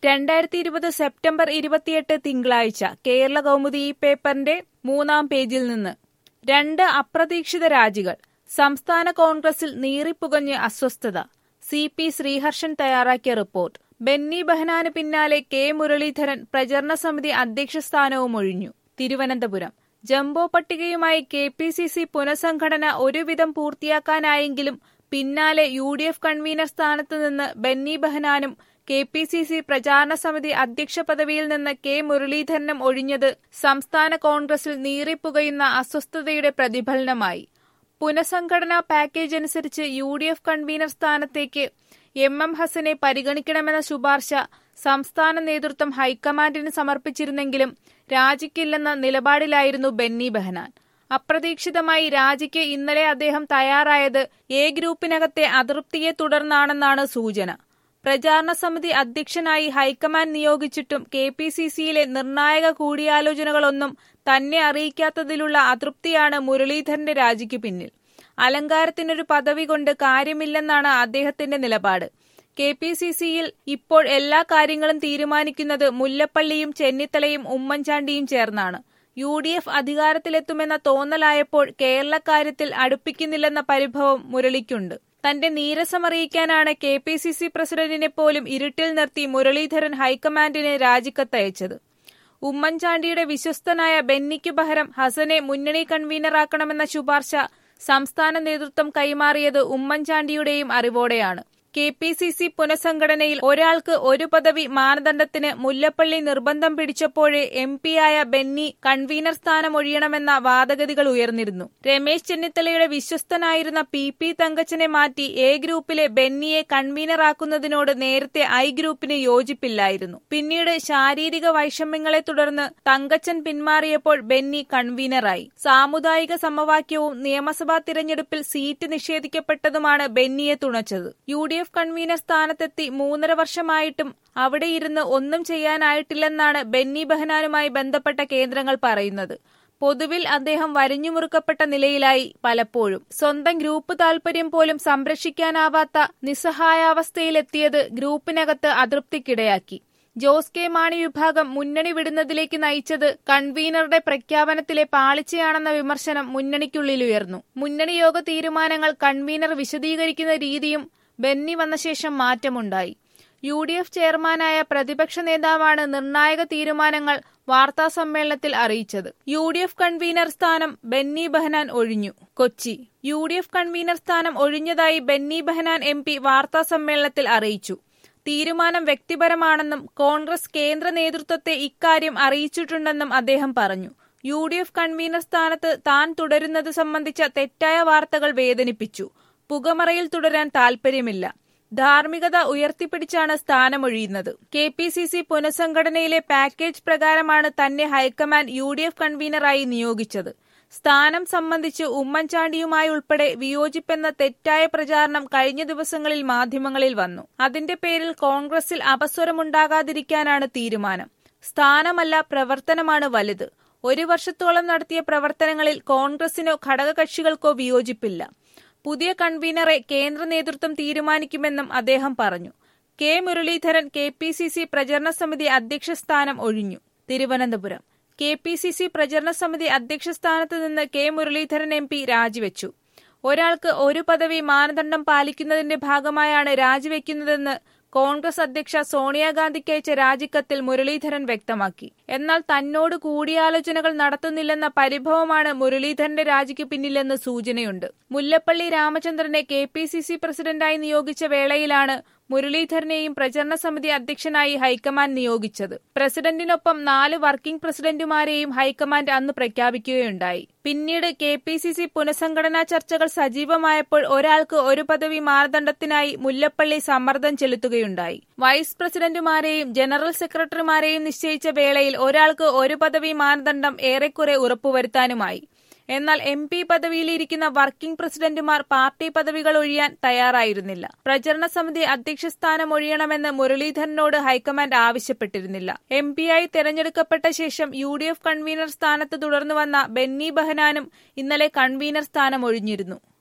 രണ്ടായിരത്തി ഇരുപത് സെപ്റ്റംബർ ഇരുപത്തിയെട്ട് തിങ്കളാഴ്ച കേരള കൗമുദി ഈ പേപ്പറിന്റെ മൂന്നാം പേജിൽ നിന്ന് രണ്ട് അപ്രതീക്ഷിത രാജികൾ സംസ്ഥാന കോൺഗ്രസിൽ നീറിപ്പുകഞ്ഞ് അസ്വസ്ഥത സി പി ശ്രീഹർഷൻ തയ്യാറാക്കിയ റിപ്പോർട്ട് ബെന്നി ബെഹനാന് പിന്നാലെ കെ മുരളീധരൻ പ്രചരണ സമിതി അധ്യക്ഷ സ്ഥാനവും ഒഴിഞ്ഞു തിരുവനന്തപുരം ജംബോ പട്ടികയുമായി കെ പി സി സി പുനഃസംഘടന ഒരുവിധം പൂർത്തിയാക്കാനായെങ്കിലും പിന്നാലെ യു ഡി എഫ് കൺവീനർ സ്ഥാനത്ത് നിന്ന് ബെന്നി ബെഹനാനും കെ പി സി സി പ്രചാരണ സമിതി അധ്യക്ഷ പദവിയിൽ നിന്ന് കെ മുരളീധരനും ഒഴിഞ്ഞത് സംസ്ഥാന കോൺഗ്രസിൽ നീറിപ്പുകയുന്ന അസ്വസ്ഥതയുടെ പ്രതിഫലനമായി പുനഃസംഘടനാ പാക്കേജ് അനുസരിച്ച് യു ഡി എഫ് കൺവീനർ സ്ഥാനത്തേക്ക് എം എം ഹസനെ പരിഗണിക്കണമെന്ന ശുപാർശ സംസ്ഥാന നേതൃത്വം ഹൈക്കമാൻഡിന് സമർപ്പിച്ചിരുന്നെങ്കിലും രാജിക്കില്ലെന്ന നിലപാടിലായിരുന്നു ബെന്നി ബെഹനാൻ അപ്രതീക്ഷിതമായി രാജിക്ക് ഇന്നലെ അദ്ദേഹം തയ്യാറായത് എ ഗ്രൂപ്പിനകത്തെ അതൃപ്തിയെ തുടർന്നാണെന്നാണ് സൂചന പ്രചാരണ സമിതി അധ്യക്ഷനായി ഹൈക്കമാൻഡ് നിയോഗിച്ചിട്ടും കെ പി സി സിയിലെ നിർണായക കൂടിയാലോചനകളൊന്നും തന്നെ അറിയിക്കാത്തതിലുള്ള അതൃപ്തിയാണ് മുരളീധരന്റെ രാജിക്ക് പിന്നിൽ അലങ്കാരത്തിനൊരു പദവി കൊണ്ട് കാര്യമില്ലെന്നാണ് അദ്ദേഹത്തിന്റെ നിലപാട് കെ പി സി സിയിൽ ഇപ്പോൾ എല്ലാ കാര്യങ്ങളും തീരുമാനിക്കുന്നത് മുല്ലപ്പള്ളിയും ചെന്നിത്തലയും ഉമ്മൻചാണ്ടിയും ചേർന്നാണ് യു ഡി എഫ് അധികാരത്തിലെത്തുമെന്ന തോന്നലായപ്പോൾ കേരളക്കാര്യത്തിൽ അടുപ്പിക്കുന്നില്ലെന്ന പരിഭവം മുരളിക്കുണ്ട് തന്റെ നീരസമറിയിക്കാനാണ് കെ പി സി സി പ്രസിഡന്റിനെ പോലും ഇരുട്ടിൽ നിർത്തി മുരളീധരൻ ഹൈക്കമാൻഡിന് രാജിക്കത്തയച്ചത് ഉമ്മൻചാണ്ടിയുടെ വിശ്വസ്തനായ ബെന്നിക്കു പകരം ഹസനെ മുന്നണി കൺവീനറാക്കണമെന്ന ശുപാർശ സംസ്ഥാന നേതൃത്വം കൈമാറിയത് ഉമ്മൻചാണ്ടിയുടെയും അറിവോടെയാണ് കെ പി സി സി പുനഃസംഘടനയിൽ ഒരാൾക്ക് ഒരു പദവി മാനദണ്ഡത്തിന് മുല്ലപ്പള്ളി നിർബന്ധം പിടിച്ചപ്പോഴേ എം പിയായ ബെന്നി കൺവീനർ സ്ഥാനം ഒഴിയണമെന്ന വാദഗതികൾ ഉയർന്നിരുന്നു രമേശ് ചെന്നിത്തലയുടെ വിശ്വസ്തനായിരുന്ന പി പി തങ്കച്ചനെ മാറ്റി എ ഗ്രൂപ്പിലെ ബെന്നിയെ കൺവീനറാക്കുന്നതിനോട് നേരത്തെ ഐ ഗ്രൂപ്പിന് യോജിപ്പില്ലായിരുന്നു പിന്നീട് ശാരീരിക വൈഷമ്യങ്ങളെ തുടർന്ന് തങ്കച്ചൻ പിന്മാറിയപ്പോൾ ബെന്നി കൺവീനറായി സാമുദായിക സമവാക്യവും നിയമസഭാ തിരഞ്ഞെടുപ്പിൽ സീറ്റ് നിഷേധിക്കപ്പെട്ടതുമാണ് ബെന്നിയെ തുണച്ചത് യു ഡി എഫ് കൺവീനർ സ്ഥാനത്തെത്തി മൂന്നര വർഷമായിട്ടും അവിടെ ഇരുന്ന് ഒന്നും ചെയ്യാനായിട്ടില്ലെന്നാണ് ബെന്നി ബെഹനാനുമായി ബന്ധപ്പെട്ട കേന്ദ്രങ്ങൾ പറയുന്നത് പൊതുവിൽ അദ്ദേഹം വരിഞ്ഞുമുറുക്കപ്പെട്ട നിലയിലായി പലപ്പോഴും സ്വന്തം ഗ്രൂപ്പ് താൽപര്യം പോലും സംരക്ഷിക്കാനാവാത്ത നിസ്സഹായാവസ്ഥയിലെത്തിയത് ഗ്രൂപ്പിനകത്ത് അതൃപ്തിക്കിടയാക്കി ജോസ് കെ മാണി വിഭാഗം മുന്നണി വിടുന്നതിലേക്ക് നയിച്ചത് കൺവീനറുടെ പ്രഖ്യാപനത്തിലെ പാളിച്ചയാണെന്ന വിമർശനം മുന്നണിക്കുള്ളിലുയർന്നു മുന്നണി യോഗ തീരുമാനങ്ങൾ കൺവീനർ വിശദീകരിക്കുന്ന രീതിയും ബെന്നി വന്ന ശേഷം മാറ്റമുണ്ടായി യു ഡി എഫ് ചെയർമാനായ പ്രതിപക്ഷ നേതാവാണ് നിർണായക തീരുമാനങ്ങൾ വാർത്താസമ്മേളനത്തിൽ അറിയിച്ചത് യു ഡി എഫ് കൺവീനർ സ്ഥാനം ബെന്നി ബെഹനാൻ ഒഴിഞ്ഞു Kochi U D F convener സ്ഥാനം ഒഴിഞ്ഞതായി ബെന്നി ബെഹനാൻ എം പി വാർത്താസമ്മേളനത്തിൽ അറിയിച്ചു തീരുമാനം വ്യക്തിപരമാണെന്നും കോൺഗ്രസ് കേന്ദ്ര നേതൃത്വത്തെ ഇക്കാര്യം അറിയിച്ചിട്ടുണ്ടെന്നും അദ്ദേഹം പറഞ്ഞു യു ഡി എഫ് കൺവീനർ സ്ഥാനത്ത് താൻ തുടരുന്നത് സംബന്ധിച്ച തെറ്റായ വാർത്തകൾ വേദനിപ്പിച്ചു പുകമറയിൽ തുടരാൻ താൽപര്യമില്ല ധാർമ്മികത ഉയർത്തിപ്പിടിച്ചാണ് സ്ഥാനമൊഴിയുന്നത് കെ പി സി സി പുനഃസംഘടനയിലെ പാക്കേജ് പ്രകാരമാണ് തന്നെ ഹൈക്കമാൻഡ് യു ഡി എഫ് കൺവീനറായി നിയോഗിച്ചത് സ്ഥാനം സംബന്ധിച്ച് ഉമ്മൻചാണ്ടിയുമായി ഉൾപ്പെടെ വിയോജിപ്പെന്ന തെറ്റായ പ്രചാരണം കഴിഞ്ഞ ദിവസങ്ങളിൽ മാധ്യമങ്ങളിൽ വന്നു അതിന്റെ പേരിൽ കോൺഗ്രസിൽ അപസ്വരമുണ്ടാകാതിരിക്കാനാണ് തീരുമാനം സ്ഥാനമല്ല പ്രവർത്തനമാണ് വലുത് ഒരു വർഷത്തോളം നടത്തിയ പ്രവർത്തനങ്ങളിൽ കോൺഗ്രസിനോ ഘടകകക്ഷികൾക്കോ വിയോജിപ്പില്ല പുതിയ കൺവീനറെ കേന്ദ്ര നേതൃത്വം തീരുമാനിക്കുമെന്നും അദ്ദേഹം പറഞ്ഞു K Muraleedharan K P C C പ്രചരണ സമിതി അധ്യക്ഷ സ്ഥാനം ഒഴിഞ്ഞു Thiruvananthapuram K P C C പ്രചരണ സമിതി അധ്യക്ഷ സ്ഥാനത്ത് നിന്ന് കെ മുരളീധരൻ എം പി രാജിവെച്ചു ഒരാൾക്ക് ഒരു പദവി മാനദണ്ഡം പാലിക്കുന്നതിന്റെ ഭാഗമായാണ് രാജിവെക്കുന്നതെന്ന് കോൺഗ്രസ് അധ്യക്ഷ സോണിയാഗാന്ധിക്ക് അയച്ച രാജിക്കത്തിൽ മുരളീധരൻ വ്യക്തമാക്കി എന്നാൽ തന്നോട് കൂടിയാലോചനകൾ നടത്തുന്നില്ലെന്ന പരിഭവമാണ് മുരളീധരന്റെ രാജിക്ക് പിന്നിലെന്ന് സൂചനയുണ്ട് മുല്ലപ്പള്ളി രാമചന്ദ്രനെ കെ പി സി സി പ്രസിഡന്റായി നിയോഗിച്ച വേളയിലാണ് മുരളീധരനെയും പ്രചരണ സമിതി അധ്യക്ഷനായി ഹൈക്കമാൻഡ് നിയോഗിച്ചത് പ്രസിഡന്റിനൊപ്പം നാല് വർക്കിംഗ് പ്രസിഡന്റുമാരെയും ഹൈക്കമാൻഡ് അന്ന് പ്രഖ്യാപിക്കുകയുണ്ടായി പിന്നീട് കെ പി സി സി പുനഃസംഘടനാ ചർച്ചകൾ സജീവമായപ്പോൾ ഒരാൾക്ക് ഒരു പദവി മാനദണ്ഡത്തിനായി മുല്ലപ്പള്ളി സമ്മർദ്ദം ചെലുത്തുകയുണ്ടായി വൈസ് പ്രസിഡന്റുമാരെയും ജനറൽ സെക്രട്ടറിമാരെയും നിശ്ചയിച്ച വേളയിൽ ഒരാൾക്ക് ഒരു പദവി മാനദണ്ഡം ഏറെക്കുറെ ഉറപ്പുവരുത്താനുമായി എന്നാൽ എം പി പദവിയിലിരിക്കുന്ന വർക്കിംഗ് പ്രസിഡന്റുമാർ പാർട്ടി പദവികൾ ഒഴിയാൻ തയ്യാറായിരുന്നില്ല പ്രചരണ സമിതി അധ്യക്ഷ സ്ഥാനം ഒഴിയണമെന്ന് മുരളീധരനോട് ഹൈക്കമാൻഡ് ആവശ്യപ്പെട്ടിരുന്നില്ല എം പിയായി തെരഞ്ഞെടുക്കപ്പെട്ട ശേഷം യു ഡി എഫ് കൺവീനർ സ്ഥാനത്ത് തുടർന്നു വന്ന ബെന്നി ബെഹനാനും ഇന്നലെ കൺവീനർ സ്ഥാനം ഒഴിഞ്ഞിരുന്നു